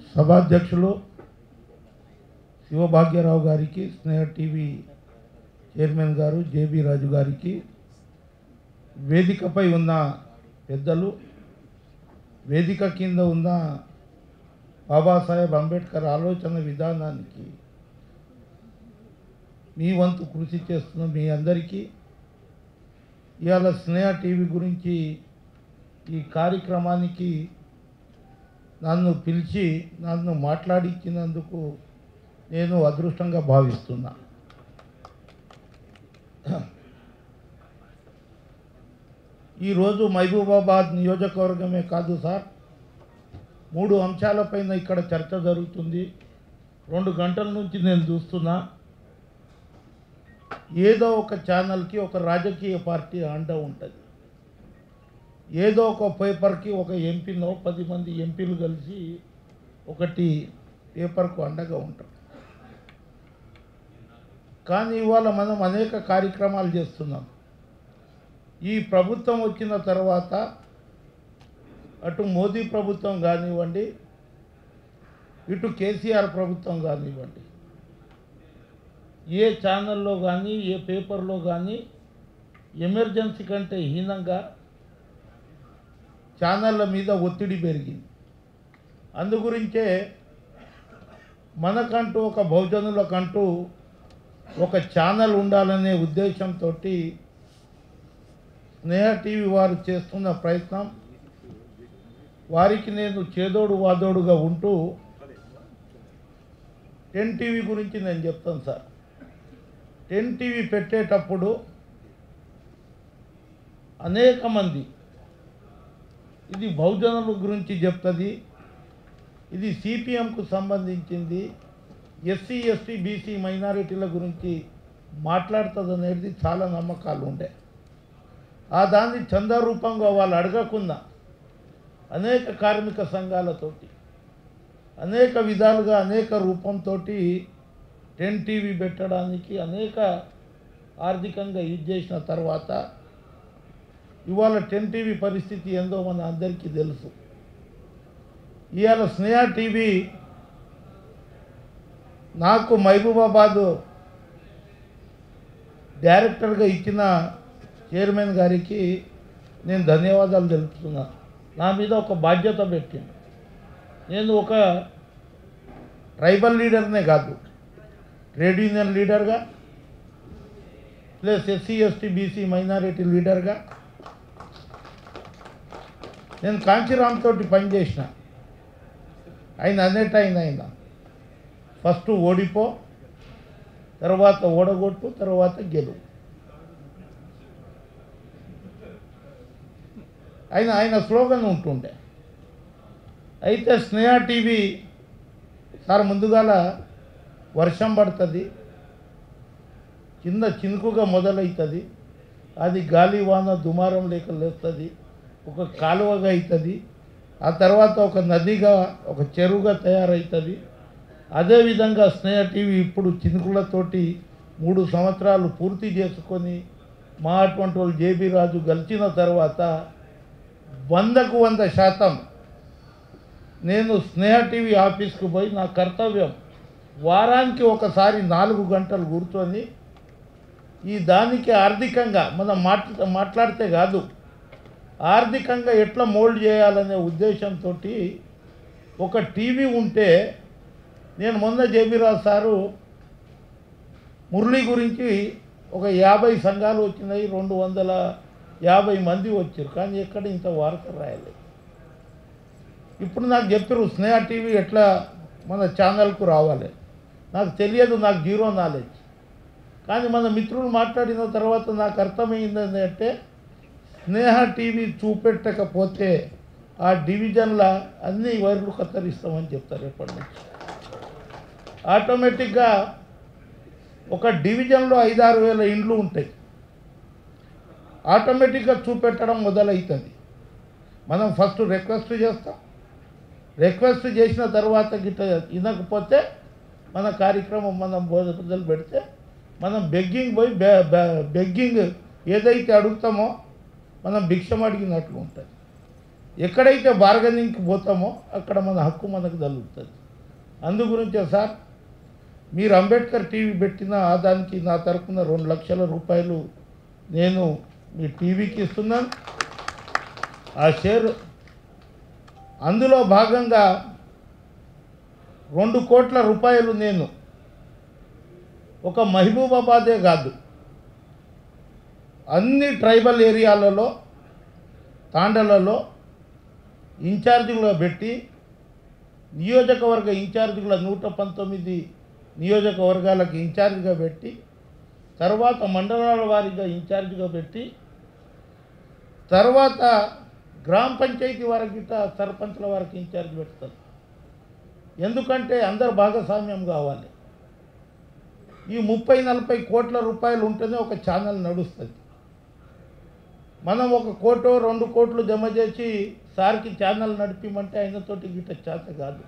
సభాధ్యక్షులు శివభాగ్యరావు గారికి Sneha TV chairman గారు జేబీ రాజు గారికి వేదికపై ఉన్న పెద్దలు వేదిక కింద ఉన్న బాబాసాహెబ్ అంబేద్కర్ ఆలోచన విధానానికి మీ వంతు కృషి చేస్తున్న మీ అందరికీ ఇవాళ స్నేహ టీవీ గురించి ఈ కార్యక్రమానికి నన్ను పిలిచి నన్ను మాట్లాడించినందుకు నేను అదృష్టంగా భావిస్తున్నా ఈరోజు మహబూబాబాద్ నియోజకవర్గమే కాదు సార్ మూడు అంశాలపైన ఇక్కడ చర్చ జరుగుతుంది రెండు గంటల నుంచి నేను చూస్తున్నా ఏదో ఒక ఛానల్కి ఒక రాజకీయ పార్టీ అండ ఉంటుంది ఏదో ఒక పేపర్కి ఒక ఎంపీనో పది మంది ఎంపీలు కలిసి ఒకటి పేపర్కు అండగా ఉంటారు కానీ ఇవాళ మనం అనేక కార్యక్రమాలు చేస్తున్నాం ఈ ప్రభుత్వం వచ్చిన తర్వాత అటు మోదీ ప్రభుత్వం కానివ్వండి ఇటు కేసీఆర్ ప్రభుత్వం కానివ్వండి ఏ ఛానల్లో కానీ ఏ పేపర్లో కానీ ఎమర్జెన్సీ కంటే హీనంగా ఛానళ్ళ మీద ఒత్తిడి పెరిగింది అందుగురించే మనకంటూ ఒక బహుజనులకంటూ ఒక ఛానల్ ఉండాలనే ఉద్దేశంతో స్నేహ టీవీ వారు చేస్తున్న ప్రయత్నం వారికి నేను చేదోడు వాదోడుగా ఉంటూ టెన్ టీవీ గురించి నేను చెప్తాను సార్ టెన్ టీవీ పెట్టేటప్పుడు అనేక మంది ఇది బహుజనుల గురించి చెప్తుంది ఇది సిపిఎంకు సంబంధించింది ఎస్సీ ఎస్టీ బీసీ మైనారిటీల గురించి మాట్లాడుతుంది అనేది చాలా నమ్మకాలు ఉండే ఆ దాన్ని చందారూపంగా వాళ్ళు అడగకుండా అనేక కార్మిక సంఘాలతోటి అనేక విధాలుగా అనేక రూపంతో టెన్ టీవీ పెట్టడానికి అనేక ఆర్థికంగా ఇది చేసిన తర్వాత ఇవాళ టెన్ టీవీ పరిస్థితి ఏందో మన అందరికీ తెలుసు ఇవాళ స్నేహ టీవీ నాకు మహబూబాబాద్ డైరెక్టర్గా ఇచ్చిన చైర్మన్ గారికి నేను ధన్యవాదాలు తెలుపుతున్నా నా మీద ఒక బాధ్యత పెట్టింది నేను ఒక ట్రైబల్ లీడర్నే కాదు ట్రేడ్ యూనియన్ లీడర్గా plus SC ST BC minority లీడర్గా నేను కాంచీరామ్ తోటి పనిచేసిన ఆయన అనేట ఆయన ఆయన ఫస్ట్ ఓడిపో తర్వాత ఓడగొట్టు తర్వాత గెలువు ఆయన ఆయన స్లోగన్ ఉంటుండే అయితే స్నేహ టీవీ సార్ ముందుగాల వర్షం పడుతుంది కింద చినుకుగా మొదలవుతుంది అది గాలి వాన దుమారం లేక లేస్తుంది ఒక కాలువగా అవుతుంది ఆ తర్వాత ఒక నదిగా ఒక చెరువుగా తయారవుతుంది అదేవిధంగా స్నేహ టీవీ ఇప్పుడు చినుకులతోటి మూడు సంవత్సరాలు పూర్తి చేసుకొని మా అటువంటి వాళ్ళు జేబీ రాజు గెలిచిన తర్వాత వందకు వంద శాతం నేను స్నేహ టీవీ ఆఫీస్కు పోయి నా కర్తవ్యం వారానికి ఒకసారి నాలుగు గంటలు కూర్చొని ఈ దానికి ఆర్థికంగా మనం మాట్లా మాట్లాడితే కాదు ఆర్థికంగా ఎట్లా మోల్డ్ చేయాలనే ఉద్దేశంతో ఒక టీవీ ఉంటే నేను మొన్న జేబీరావు సారు మురళి గురించి ఒక యాభై సంఘాలు వచ్చినాయి రెండు వందల యాభై మంది వచ్చారు కానీ ఎక్కడ ఇంత వార్త రాయలేదు ఇప్పుడు నాకు చెప్పారు స్నేహ టీవీ ఎట్లా మన ఛానల్కు రావాలి నాకు తెలియదు నాకు జీరో నాలెడ్జ్ కానీ మన మిత్రులు మాట్లాడిన తర్వాత నాకు అర్థమైంది అంటే స్నేహ టీవీ చూపెట్టకపోతే ఆ డివిజన్ల అన్ని వైర్లు కత్తరిస్తామని చెప్తారు ఎప్పటి నుంచి ఆటోమేటిక్గా ఒక డివిజన్లో ఐదారు వేల ఇండ్లు ఉంటాయి ఆటోమేటిక్గా చూపెట్టడం మొదలవుతుంది మనం ఫస్ట్ రిక్వెస్ట్ చేస్తాం రిక్వెస్ట్ చేసిన తర్వాత గిట్ట వినకపోతే మన కార్యక్రమం మనం మొద- మొదలు పెడితే మనం బెగ్గింగ్ పోయి బె- బె- బెగ్గింగ్ ఏదైతే అడుగుతామో మనం భిక్షం అడిగినట్లు ఉంటుంది ఎక్కడైతే బార్గెనింగ్కి పోతామో అక్కడ మన హక్కు మనకు తగులుతుంది అందు గురించే సార్ మీరు అంబేద్కర్ టీవీ పెట్టిన ఆ దానికి నా తరపున రెండు లక్షల రూపాయలు నేను మీ టీవీకి ఇస్తున్నాను ఆ షేర్ అందులో భాగంగా రెండు కోట్ల రూపాయలు నేను ఒక మహబూబాబాదే కాదు అన్ని ట్రైబల్ ఏరియాలలో తాండలలో ఇన్ఛార్జీలుగా పెట్టి నియోజకవర్గ ఇన్ఛార్జీల నూట పంతొమ్మిది నియోజకవర్గాలకు ఇన్ఛార్జిగా పెట్టి తర్వాత మండలాల వారీగా ఇన్ఛార్జిగా పెట్టి తర్వాత గ్రామ పంచాయతీ వారికి గిట్ట సర్పంచ్ల వారికి ఇన్ఛార్జ్ పెడతారు ఎందుకంటే అందరు భాగస్వామ్యం కావాలి ఈ ముప్పై నలభై కోట్ల రూపాయలు ఉంటేనే ఒక ఛానల్ నడుస్తుంది మనం ఒక కోటో రెండు కోట్లు జమ చేసి సార్కి ఛానల్ నడిపిమంటే ఆయనతోటి గిట్ట చేత కాదు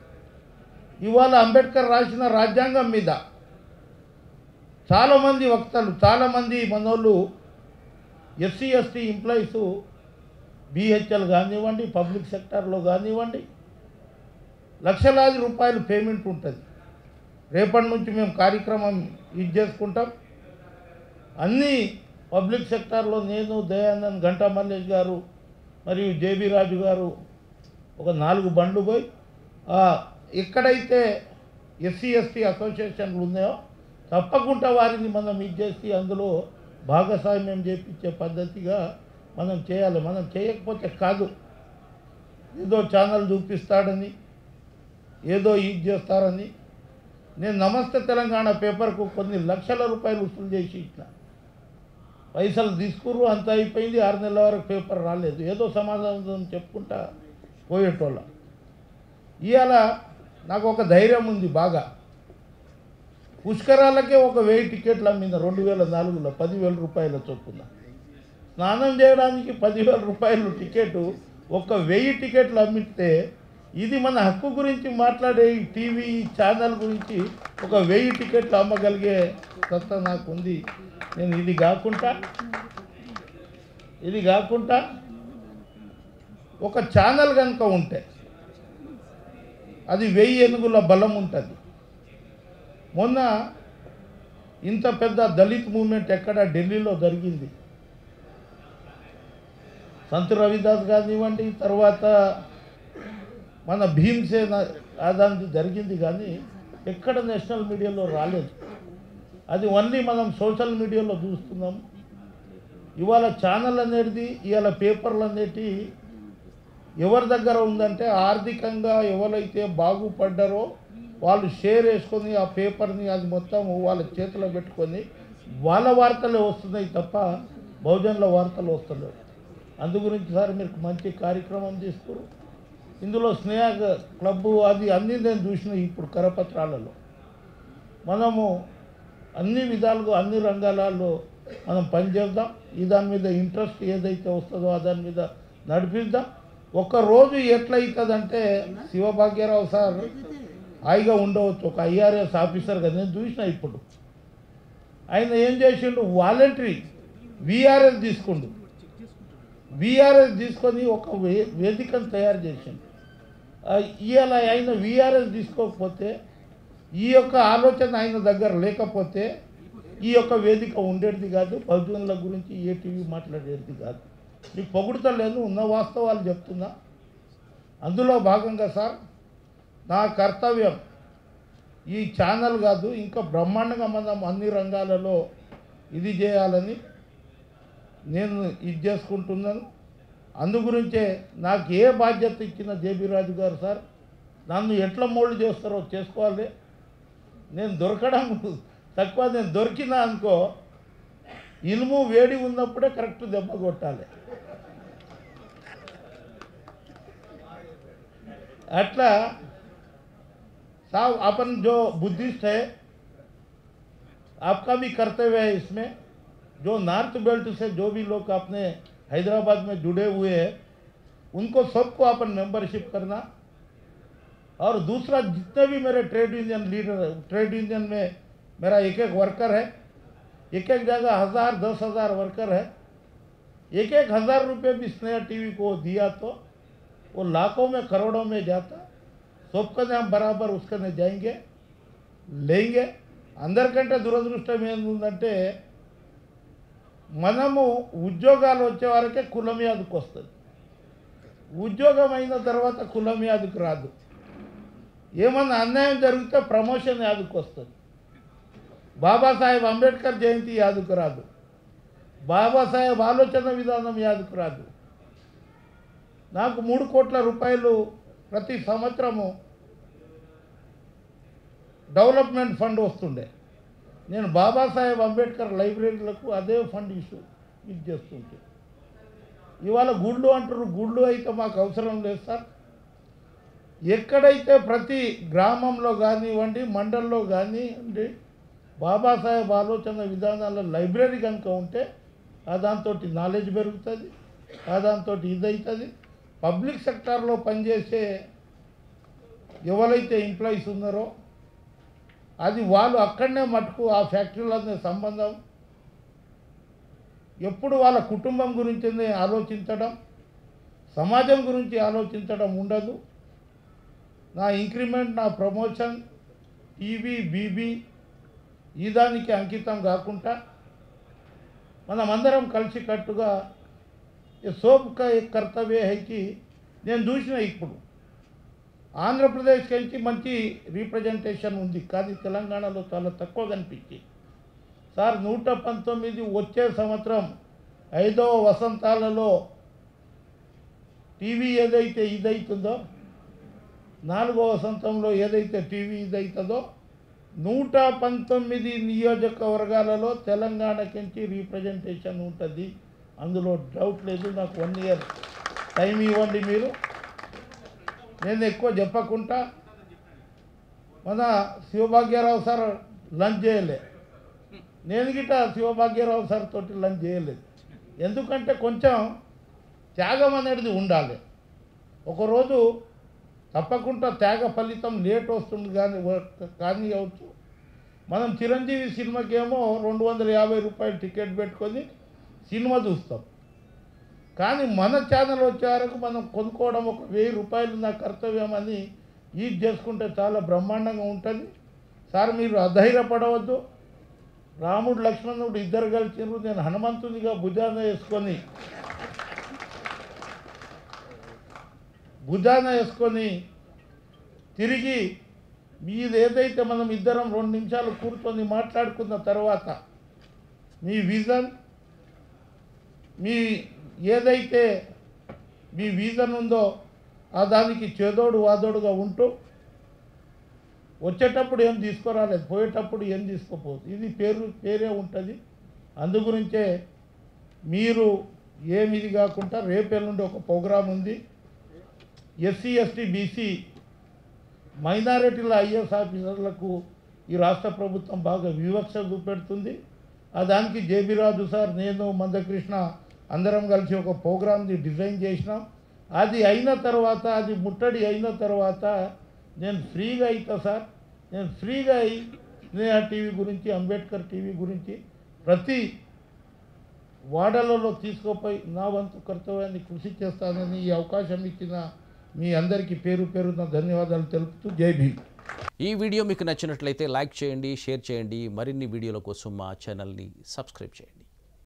ఇవాళ అంబేద్కర్ రాసిన రాజ్యాంగం మీద చాలామంది వక్తలు చాలామంది మనోళ్ళు ఎస్సీ ఎస్టీ ఎంప్లాయీస్ బిహెచ్ఎల్ కానివ్వండి పబ్లిక్ సెక్టార్లో కానివ్వండి లక్షలాది రూపాయలు పేమెంట్ ఉంటుంది రేపటి నుంచి మేము కార్యక్రమం ఇది చేసుకుంటాం అన్నీ పబ్లిక్ సెక్టార్లో నేను దయానంద్ గంటా మల్లేష్ గారు మరియు జేబీ రాజు గారు ఒక నాలుగు బండ్లు పోయి ఆ, ఎక్కడైతే ఎస్సీ ఎస్టీ అసోసియేషన్లు ఉన్నాయో తప్పకుండా వారిని మనం ఇది చేసి అందులో భాగస్వామ్యం చేపించే పద్ధతిగా మనం చేయాలి మనం చేయకపోతే కాదు ఏదో ఛానల్ చూపిస్తాడని ఏదో ఇది చేస్తారని నేను నమస్తే తెలంగాణ పేపర్కు కొన్ని లక్షల రూపాయలు వసూలు చేసి ఇచ్చిన పైసలు తీసుకురు అంత అయిపోయింది ఆరు నెలల వరకు పేపర్ రాలేదు ఏదో సమాధానం చెప్పుకుంటా పోయేటోళ్ళ ఇవాళ నాకు ఒక ధైర్యం ఉంది బాగా పుష్కరాలకే ఒక వెయ్యి టికెట్లు అమ్మింది రెండు వేల నాలుగులో పదివేల రూపాయల చొప్పున స్నానం చేయడానికి పదివేల రూపాయలు టికెట్ ఒక వెయ్యి టికెట్లు అమ్మితే ఇది మన హక్కు గురించి మాట్లాడే ఈ టీవీ ఛానల్ గురించి ఒక వెయ్యి టికెట్లు అమ్మగలిగే సత్తా నాకు ఉంది నేను ఇది కాకుండా ఇది కాకుండా ఒక ఛానల్ కనుక ఉంటే అది వెయ్యి ఏనుగుల బలం ఉంటుంది మొన్న ఇంత పెద్ద దళిత్ మూమెంట్ ఎక్కడ ఢిల్లీలో జరిగింది సంతు రవిదాస్ కానివ్వండి తర్వాత మన భీమ్సేన ఆదానికి జరిగింది కానీ ఎక్కడ నేషనల్ మీడియాలో రాలేదు అది ఓన్లీ మనం సోషల్ మీడియాలో చూస్తున్నాం ఇవాళ ఛానల్ అనేది ఇవాళ పేపర్లు అనేటి ఎవరి దగ్గర ఉందంటే ఆర్థికంగా ఎవరైతే బాగుపడ్డారో వాళ్ళు షేర్ వేసుకొని ఆ పేపర్ని అది మొత్తం వాళ్ళ చేతిలో పెట్టుకొని వాళ్ళ వార్తలే వస్తున్నాయి తప్ప బహుజనుల వార్తలు వస్తలేవు అందు గురించి సార్ మీరు మంచి కార్యక్రమం తీసుకురు ఇందులో స్నేహ క్లబ్బు అది అన్నీ నేను చూసిన ఇప్పుడు కరపత్రాలలో మనము అన్ని విధాలుగా అన్ని రంగాలలో మనం పనిచేద్దాం ఈ దాని మీద ఇంట్రెస్ట్ ఏదైతే వస్తుందో ఆ దాని మీద నడిపిద్దాం ఒక రోజు ఎట్లయితుందంటే శివభాగ్యరావు సార్ హాయిగా ఉండవచ్చు ఒక ఐఆర్ఎస్ ఆఫీసర్గా నేను చూసిన ఇప్పుడు ఆయన ఏం చేసిండు వాలంటరీ విఆర్ఎస్ తీసుకుండు విఆర్ఎస్ తీసుకొని ఒక వే వేదికను తయారు చేసిండు ఆ, ఇవాళ ఆయన విఆర్ఎస్ తీసుకోకపోతే ఈ యొక్క ఆలోచన ఆయన దగ్గర లేకపోతే ఈ యొక్క వేదిక ఉండేది కాదు బహుజనుల గురించి ఏ టీవీ మాట్లాడేది కాదు నీకు పొగుడుతలేను ఉన్న వాస్తవాలు చెప్తున్నా అందులో భాగంగా సార్ నా కర్తవ్యం ఈ ఛానల్ కాదు ఇంకా బ్రహ్మాండంగా మనం అన్ని రంగాలలో ఇది చేయాలని నేను ఇది చేసుకుంటున్నాను అందు గురించే నాకు ఏ బాధ్యత ఇచ్చిన జేబీ రాజు గారు సార్ నన్ను ఎట్లా మోల్డ్ చేస్తారో చేసుకోవాలి నేను దొరకడం తక్కువ నేను దొరికినా అనుకో ఇనుము వేడి ఉన్నప్పుడే కరెక్ట్ దెబ్బ కొట్టాలి अटला साहब अपन जो बुद्धिस्ट है आपका भी कर्तव्य है इसमें जो नॉर्थ बेल्ट से जो भी लोग अपने हैदराबाद में जुड़े हुए हैं उनको सबको अपन मेंबरशिप करना और दूसरा जितने भी मेरे trade union leader trade union में मेरा एक एक वर्कर है एक एक जगह हज़ार दस हज़ार वर्कर है एक एक हज़ार रुपये भी स्नेह टीवी को दिया तो वो लाखों में करोड़ों में जाता सबका हम बराबर उसकనే जाएंगे లేంగే అందరికంటే దురదృష్టం ఏంటంటే మనము ఉద్యోగాలు వచ్చే వరకే కులం యాదకు వస్తుంది ఉద్యోగం అయిన తర్వాత కులం యాదకు రాదు ఏమన్నా అన్యాయం జరిగితే ప్రమోషన్ యాదకు వస్తుంది బాబాసాహెబ్ అంబేద్కర్ జయంతి యాదకు రాదు బాబాసాహెబ్ ఆలోచన విధానం యాదకు రాదు నాకు మూడు కోట్ల రూపాయలు ప్రతి సంవత్సరము డెవలప్మెంట్ ఫండ్ వస్తుండే నేను బాబాసాహెబ్ అంబేద్కర్ లైబ్రరీలకు అదే ఫండ్ ఇష్యూ ఇది చేస్తుంటే ఇవాళ గుళ్ళు అంటారు గుళ్ళు అయితే మాకు అవసరం లేదు సార్ ఎక్కడైతే ప్రతి గ్రామంలో కానివ్వండి మండల్లో కానివ్వండి బాబాసాహెబ్ ఆలోచన విధానాల లైబ్రరీ కనుక ఉంటే ఆ దాంతో నాలెడ్జ్ పెరుగుతుంది ఆ దాంతో ఇది అవుతుంది పబ్లిక్ సెక్టార్లో పనిచేసే ఎవరైతే ఎంప్లాయీస్ ఉన్నారో అది వాళ్ళు అక్కడనే మటుకు ఆ ఫ్యాక్టరీలనే సంబంధం ఎప్పుడు వాళ్ళ కుటుంబం గురించి ఆలోచించడం సమాజం గురించి ఆలోచించడం ఉండదు నా ఇంక్రిమెంట్ నా ప్రమోషన్ టీవీ బీబీ ఈ దానికి అంకితం కాకుండా మనమందరం కలిసికట్టుగా ఈ సోప్ కా ఏక్ కర్తవ్య హైకి నేను చూసిన ఇప్పుడు ఆంధ్రప్రదేశ్ నుంచి మంచి రీప్రజెంటేషన్ ఉంది కానీ తెలంగాణలో చాలా తక్కువ కనిపించింది సార్ నూట పంతొమ్మిది వచ్చే సంవత్సరం ఐదవ వసంతాలలో టీవీ ఏదైతే ఇదవుతుందో నాలుగో వసంతంలో ఏదైతే టీవీ ఇదవుతుందో నూట పంతొమ్మిది నియోజకవర్గాలలో తెలంగాణకించి రీప్రజెంటేషన్ ఉంటుంది అందులో డౌట్ లేదు నాకు వన్ ఇయర్ టైం ఇవ్వండి మీరు నేను ఎక్కువ చెప్పకుండా మన శివభాగ్యరావు సార్ లంచ్ చేయలే నేను గిట్ట శివభాగ్యరావు సార్ తోటి లంచ్ చేయలేదు ఎందుకంటే కొంచెం త్యాగం అనేది ఉండాలి ఒకరోజు తప్పకుండా త్యాగ ఫలితం లేట్ వస్తుంది కానీ కానీ అవచ్చు మనం చిరంజీవి సినిమాకేమో రెండు వందల యాభై రూపాయలు టికెట్ పెట్టుకొని సినిమా చూస్తాం కానీ మన ఛానల్ వచ్చే వరకు మనం కొనుక్కోవడం ఒక వెయ్యి రూపాయలు నా కర్తవ్యం అని ఇది చేసుకుంటే చాలా బ్రహ్మాండంగా ఉంటుంది సార్ మీరు అధైర్యపడవద్దు రాముడు లక్ష్మణుడు ఇద్దరు కలిసినారు నేను హనుమంతునిగా భుజాన వేసుకొని భుజాన వేసుకొని తిరిగి మీది ఏదైతే మనం ఇద్దరం రెండు నిమిషాలు కూర్చొని మాట్లాడుకున్న తర్వాత మీ విజన్ మీ ఏదైతే మీ విజన్ ఉందో ఆ దానికి చేదోడు వాదోడుగా ఉంటూ వచ్చేటప్పుడు ఏం తీసుకురాలేదు పోయేటప్పుడు ఏం తీసుకోపోదు ఇది పేరు పేరే ఉంటుంది అందు గురించే మీరు ఏమి ఇది కాకుండా రేపెల్లుండి ఒక ప్రోగ్రాం ఉంది ఎస్సీ ఎస్టీ బీసీ మైనారిటీల ఐఏఎస్ ఆఫీసర్లకు ఈ రాష్ట్ర ప్రభుత్వం బాగా వివక్ష చూపెడుతుంది ఆ దానికి జేబీ రాజు సార్ నేను మందకృష్ణ అందరం కలిసి ఒక ప్రోగ్రామ్ని డిజైన్ చేసినాం అది అయిన తర్వాత అది ముట్టడి అయిన తర్వాత నేను ఫ్రీగా అవుతా సార్ నేను ఫ్రీగా అయి స్నేహ టీవీ గురించి అంబేద్కర్ టీవీ గురించి ప్రతి వాడలలో తీసుకుపోయి నా వంతు కర్తవ్యాన్ని కృషి చేస్తానని ఈ అవకాశం ఇచ్చిన మీ అందరికీ పేరు పేరున ధన్యవాదాలు తెలుపుతూ జై భీమ్ ఈ వీడియో మీకు నచ్చినట్లయితే లైక్ చేయండి షేర్ చేయండి మరిన్ని వీడియోల కోసం మా ఛానల్ని సబ్స్క్రైబ్ చేయండి